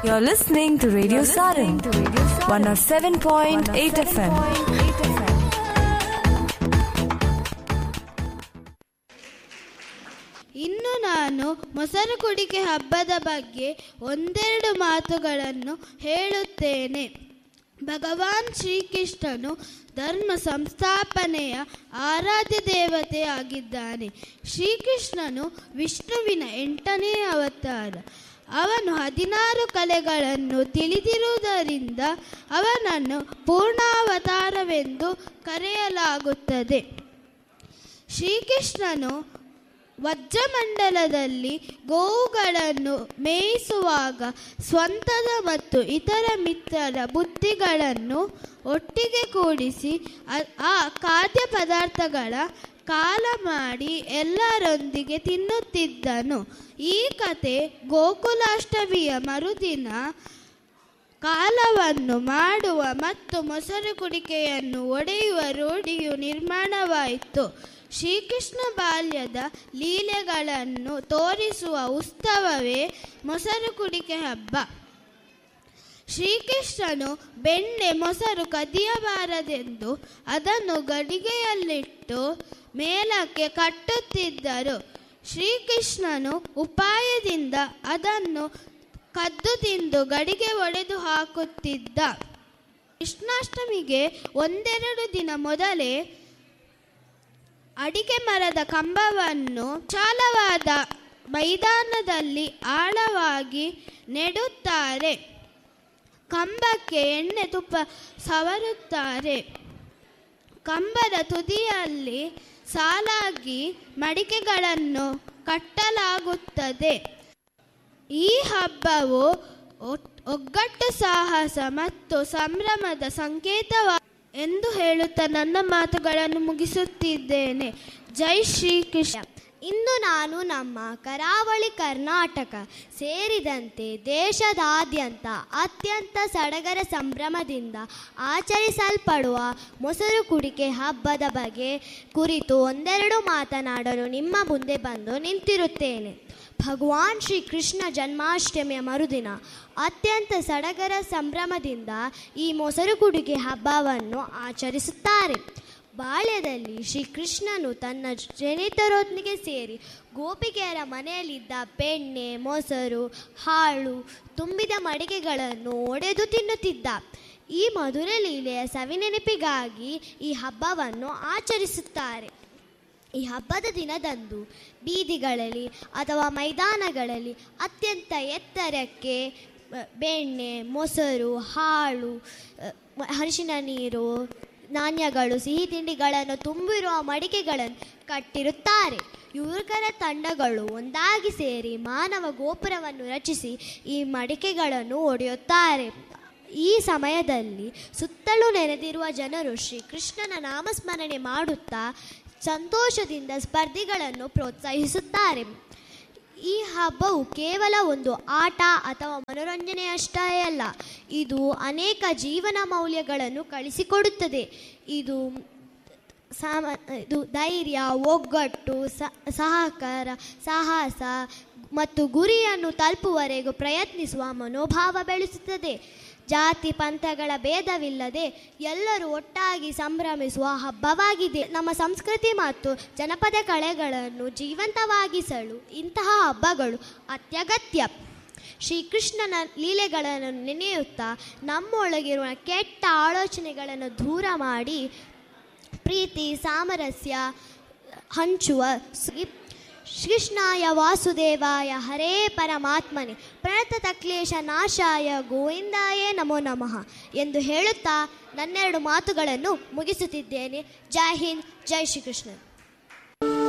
You're listening to Radio Sarin, 107.8 FM. ಇನ್ನು ನಾನು ಮೊಸರು ಕುಡಿಕೆ ಹಬ್ಬದ ಬಗ್ಗೆ ಒಂದೆರಡು ಮಾತುಗಳನ್ನು ಹೇಳುತ್ತೇನೆ ಭಗವಾನ್ ಶ್ರೀಕೃಷ್ಣನು ಧರ್ಮ ಸಂಸ್ಥಾಪನೆಯ ಆರಾಧ್ಯ ದೇವತೆ ಆಗಿದ್ದಾನೆ ಶ್ರೀಕೃಷ್ಣನು ವಿಷ್ಣುವಿನ ಎಂಟನೇ ಅವತಾರ ಅವನು ಹದಿನಾರು ಕಲೆಗಳನ್ನು ತಿಳಿದಿರುವುದರಿಂದ ಅವನನ್ನು ಪೂರ್ಣಾವತಾರವೆಂದು ಕರೆಯಲಾಗುತ್ತದೆ ಶ್ರೀಕೃಷ್ಣನು ವಜ್ರಮಂಡಲದಲ್ಲಿ ಗೋವುಗಳನ್ನು ಮೇಯಿಸುವಾಗ ಸ್ವಂತದ ಮತ್ತು ಇತರ ಮಿತ್ರರ ಬುದ್ಧಿಗಳನ್ನು ಒಟ್ಟಿಗೆ ಕೂಡಿಸಿ ಅ- ಆ ಖಾದ್ಯ ಪದಾರ್ಥಗಳ ಕಾಲ ಮಾಡಿ ಎಲ್ಲರೊಂದಿಗೆ ತಿನ್ನುತ್ತಿದ್ದನು ಈ ಕತೆ ಗೋಕುಲಾಷ್ಟಮಿಯ ಮರುದಿನ ಕಾಲವನ್ನು ಮಾಡುವ ಮತ್ತು ಮೊಸರು ಕುಡಿಕೆಯನ್ನು ಒಡೆಯುವ ರೂಢಿಯು ನಿರ್ಮಾಣವಾಯಿತು ಶ್ರೀಕೃಷ್ಣ ಬಾಲ್ಯದ ಲೀಲೆಗಳನ್ನು ತೋರಿಸುವ ಉತ್ಸವವೇ ಮೊಸರು ಕುಡಿಕೆ ಹಬ್ಬ ಶ್ರೀಕೃಷ್ಣನು ಬೆಣ್ಣೆ ಮೊಸರು ಕದಿಯಬಾರದೆಂದು ಅದನ್ನು ಗಡಿಗೆಯಲ್ಲಿಟ್ಟು ಮೇಲಕ್ಕೆ ಕಟ್ಟುತ್ತಿದ್ದರು ಶ್ರೀಕೃಷ್ಣನು ಉಪಾಯದಿಂದ ಅದನ್ನು ಕದ್ದು ತಿಂದು ಗಡಿಗೆ ಒಡೆದು ಹಾಕುತ್ತಿದ್ದ ಕೃಷ್ಣಾಷ್ಟಮಿಗೆ ಒಂದೆರಡು ದಿನ ಮೊದಲೇ ಅಡಿಕೆ ಮರದ ಕಂಬವನ್ನು ವಿಶಾಲವಾದ ಮೈದಾನದಲ್ಲಿ ಆಳವಾಗಿ ನೆಡುತ್ತಾರೆ ಕಂಬಕ್ಕೆ ಎಣ್ಣೆ ತುಪ್ಪ ಸವರುತ್ತಾರೆ ಕಂಬದ ತುದಿಯಲ್ಲಿ ಸಾಲಾಗಿ ಮಡಿಕೆಗಳನ್ನು ಕಟ್ಟಲಾಗುತ್ತದೆ ಈ ಹಬ್ಬವು ಒಟ್- ಒಗ್ಗಟ್ಟು ಸಾಹಸ ಮತ್ತು ಸಂಭ್ರಮದ ಸಂಕೇತವ ಎಂದು ಹೇಳುತ್ತಾ ನನ್ನ ಮಾತುಗಳನ್ನು ಮುಗಿಸುತ್ತಿದ್ದೇನೆ ಜೈ ಶ್ರೀಕೃಷ್ಣ ಇಂದು ನಾನು ನಮ್ಮ ಕರಾವಳಿ ಕರ್ನಾಟಕ ಸೇರಿದಂತೆ ದೇಶದಾದ್ಯಂತ ಅತ್ಯಂತ ಸಡಗರ ಸಂಭ್ರಮದಿಂದ ಆಚರಿಸಲ್ಪಡುವ ಮೊಸರು ಕುಡಿಕೆ ಹಬ್ಬದ ಬಗ್ಗೆ ಕುರಿತು ಒಂದೆರಡು ಮಾತನಾಡಲು ನಿಮ್ಮ ಮುಂದೆ ಬಂದು ನಿಂತಿರುತ್ತೇನೆ ಭಗವಾನ್ ಶ್ರೀ ಕೃಷ್ಣ ಜನ್ಮಾಷ್ಟಮಿಯ ಮರುದಿನ ಅತ್ಯಂತ ಸಡಗರ ಸಂಭ್ರಮದಿಂದ ಈ ಮೊಸರು ಕುಡಿಕೆ ಹಬ್ಬವನ್ನು ಆಚರಿಸುತ್ತಾರೆ ಬಾಲ್ಯದಲ್ಲಿ ಶ್ರೀಕೃಷ್ಣನು ತನ್ನ ಜನಿತರೊಂದಿಗೆ ಸೇರಿ ಗೋಪಿಕೆಯರ ಮನೆಯಲ್ಲಿದ್ದ ಬೆಣ್ಣೆ ಮೊಸರು ಹಾಳು ತುಂಬಿದ ಮಡಿಕೆಗಳನ್ನು ಒಡೆದು ತಿನ್ನುತ್ತಿದ್ದ ಈ ಮಧುರ ಲೀಲೆಯ ಸವಿನೆನಪಿಗಾಗಿ ಈ ಹಬ್ಬವನ್ನು ಆಚರಿಸುತ್ತಾರೆ ಈ ಹಬ್ಬದ ದಿನದಂದು ಬೀದಿಗಳಲ್ಲಿ ಅಥವಾ ಮೈದಾನಗಳಲ್ಲಿ ಅತ್ಯಂತ ಎತ್ತರಕ್ಕೆ ಅ, ಬೆಣ್ಣೆ ಮೊಸರು ಹಾಳು ಅ, ಮ- ಅರಿಶಿನ ನೀರು ನಾಣ್ಯಗಳು ಸಿಹಿ ತಿಂಡಿಗಳನ್ನು ತುಂಬಿರುವ ಮಡಿಕೆಗಳನ್ನು ಕಟ್ಟಿರುತ್ತಾರೆ ಯುವಕರ ತಂಡಗಳು ಒಂದಾಗಿ ಸೇರಿ ಮಾನವ ಗೋಪುರವನ್ನು ರಚಿಸಿ ಈ ಮಡಿಕೆಗಳನ್ನು ಒಡೆಯುತ್ತಾರೆ ಈ ಸಮಯದಲ್ಲಿ ಸುತ್ತಲೂ ನೆರೆದಿರುವ ಜನರು ಶ್ರೀಕೃಷ್ಣನ ನಾಮಸ್ಮರಣೆ ಮಾಡುತ್ತಾ ಸಂತೋಷದಿಂದ ಸ್ಪರ್ಧಿಗಳನ್ನು ಪ್ರೋತ್ಸಾಹಿಸುತ್ತಾರೆ ಈ ಹಬ್ಬವು ಕೇವಲ ಒಂದು ಆಟ ಅಥವಾ ಮನೋರಂಜನೆಯಷ್ಟೇ ಅಲ್ಲ ಇದು ಅನೇಕ ಜೀವನ ಮೌಲ್ಯಗಳನ್ನು ಕಳಿಸಿಕೊಡುತ್ತದೆ ಇದು ಸಾಮ ಇದು ಧೈರ್ಯ ಒಗ್ಗಟ್ಟು ಸ- ಸಹಕಾರ ಸಾಹಸ ಮತ್ತು ಗುರಿಯನ್ನು ತಲುಪುವವರೆಗೂ ಪ್ರಯತ್ನಿಸುವ ಮನೋಭಾವ ಬೆಳೆಸುತ್ತದೆ ಜಾತಿ ಪಂಥಗಳ ಭೇದವಿಲ್ಲದೆ ಎಲ್ಲರೂ ಒಟ್ಟಾಗಿ ಸಂಭ್ರಮಿಸುವ ಹಬ್ಬವಾಗಿದೆ ನಮ್ಮ ಸಂಸ್ಕೃತಿ ಮತ್ತು ಜನಪದ ಕಲೆಗಳನ್ನು ಜೀವಂತವಾಗಿಸಲು ಇಂತಹ ಹಬ್ಬಗಳು ಅತ್ಯಗತ್ಯ ಶ್ರೀಕೃಷ್ಣನ ಲೀಲೆಗಳನ್ನು ನೆನೆಯುತ್ತಾ ನಮ್ಮೊಳಗಿರುವ ಕೆಟ್ಟ ಆಲೋಚನೆಗಳನ್ನು ದೂರ ಮಾಡಿ ಪ್ರೀತಿ ಸಾಮರಸ್ಯ ಹಂಚುವ ಶ್ರೀ ಕೃಷ್ಣಾಯ ವಾಸುದೇವಾಯ ಹರೇ ಪರಮಾತ್ಮನೆ ಪ್ರಣತ ತಕ್ಲೇಶ ನಾಶಾಯ ಗೋವಿಂದಾಯೇ ನಮೋ ನಮಃ ಎಂದು ಹೇಳುತ್ತಾ ನನ್ನೆರಡು ಮಾತುಗಳನ್ನು ಮುಗಿಸುತ್ತಿದ್ದೇನೆ ಜೈ ಹಿಂದ್ ಜೈ ಶ್ರೀಕೃಷ್ಣ